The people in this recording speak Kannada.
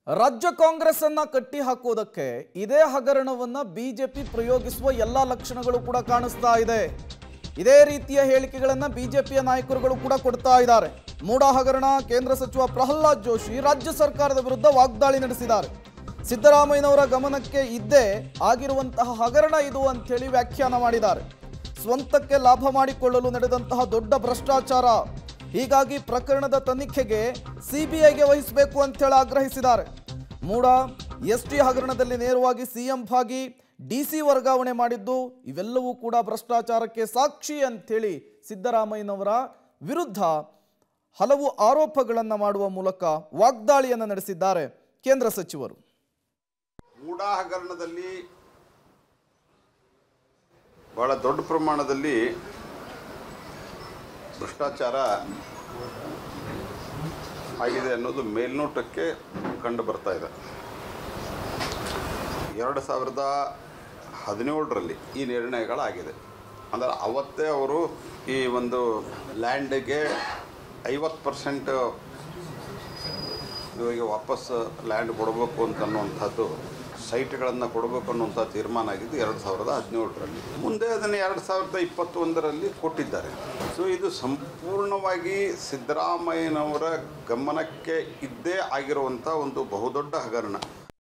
ರಾಜ್ಯ ಕಾಂಗ್ರೆಸ್ ಅನ್ನ ಕಟ್ಟಿ ಹಾಕುವುದಕ್ಕೆ ಇದೇ ಹಗರಣವನ್ನ ಬಿಜೆಪಿ ಪ್ರಯೋಗಿಸುವ ಎಲ್ಲಾ ಲಕ್ಷಣಗಳು ಕೂಡ ಕಾಣಿಸ್ತಾ ಇದೆ ಇದೇ ರೀತಿಯ ಹೇಳಿಕೆಗಳನ್ನ ಬಿಜೆಪಿಯ ನಾಯಕರುಗಳು ಕೂಡ ಕೊಡ್ತಾ ಇದ್ದಾರೆ ಮೂಡ ಹಗರಣ ಕೇಂದ್ರ ಸಚಿವ ಪ್ರಹ್ಲಾದ್ ಜೋಶಿ ರಾಜ್ಯ ಸರ್ಕಾರದ ವಿರುದ್ಧ ವಾಗ್ದಾಳಿ ನಡೆಸಿದ್ದಾರೆ ಸಿದ್ದರಾಮಯ್ಯನವರ ಗಮನಕ್ಕೆ ಇದ್ದೇ ಆಗಿರುವಂತಹ ಹಗರಣ ಇದು ಅಂತೇಳಿ ವ್ಯಾಖ್ಯಾನ ಮಾಡಿದ್ದಾರೆ ಸ್ವಂತಕ್ಕೆ ಲಾಭ ಮಾಡಿಕೊಳ್ಳಲು ನಡೆದಂತಹ ದೊಡ್ಡ ಭ್ರಷ್ಟಾಚಾರ ಹೀಗಾಗಿ ಪ್ರಕರಣದ ತನಿಖೆಗೆ ಸಿಬಿಐಗೆ ವಹಿಸಬೇಕು ಅಂತೇಳಿ ಆಗ್ರಹಿಸಿದ್ದಾರೆ ಮೂಡ ಎಸ್ ಟಿ ಹಗರಣದಲ್ಲಿ ನೇರವಾಗಿ ಸಿಎಂ ಭಾಗಿ ಡಿ ಸಿ ವರ್ಗಾವಣೆ ಮಾಡಿದ್ದು ಇವೆಲ್ಲವೂ ಕೂಡ ಭ್ರಷ್ಟಾಚಾರಕ್ಕೆ ಸಾಕ್ಷಿ ಅಂಥೇಳಿ ಸಿದ್ದರಾಮಯ್ಯನವರ ವಿರುದ್ಧ ಹಲವು ಆರೋಪಗಳನ್ನು ಮಾಡುವ ಮೂಲಕ ವಾಗ್ದಾಳಿಯನ್ನು ನಡೆಸಿದ್ದಾರೆ ಕೇಂದ್ರ ಸಚಿವರು ಮೂಡ ಹಗರಣದಲ್ಲಿ ಬಹಳ ದೊಡ್ಡ ಪ್ರಮಾಣದಲ್ಲಿ ಭ್ರಷ್ಟಾಚಾರ ಆಗಿದೆ ಅನ್ನೋದು ಮೇಲ್ನೋಟಕ್ಕೆ ಕಂಡು ಬರ್ತಾ ಇದೆ ಎರಡು ಸಾವಿರದ ಹದಿನೇಳರಲ್ಲಿ ಈ ನಿರ್ಣಯಗಳಾಗಿದೆ ಅಂದರೆ ಅವತ್ತೇ ಅವರು ಈ ಒಂದು ಲ್ಯಾಂಡಿಗೆ ಐವತ್ತು ಪರ್ಸೆಂಟ್ ಇವರಿಗೆ ವಾಪಸ್ ಲ್ಯಾಂಡ್ ಕೊಡಬೇಕು ಅಂತ ಅನ್ನುವಂಥದ್ದು ಸೈಟ್ಗಳನ್ನು ಕೊಡಬೇಕು ಅನ್ನುವಂಥ ತೀರ್ಮಾನ ಆಗಿದ್ದು ಎರಡು ಸಾವಿರದ ಹದಿನೇಳರಲ್ಲಿ ಮುಂದೆ ಅದನ್ನು ಎರಡು ಸಾವಿರದ ಇಪ್ಪತ್ತೊಂದರಲ್ಲಿ ಕೊಟ್ಟಿದ್ದಾರೆ ಸೊ ಇದು ಸಂಪೂರ್ಣವಾಗಿ ಸಿದ್ದರಾಮಯ್ಯನವರ ಗಮನಕ್ಕೆ ಇದ್ದೇ ಆಗಿರುವಂಥ ಒಂದು ಬಹುದೊಡ್ಡ ಹಗರಣ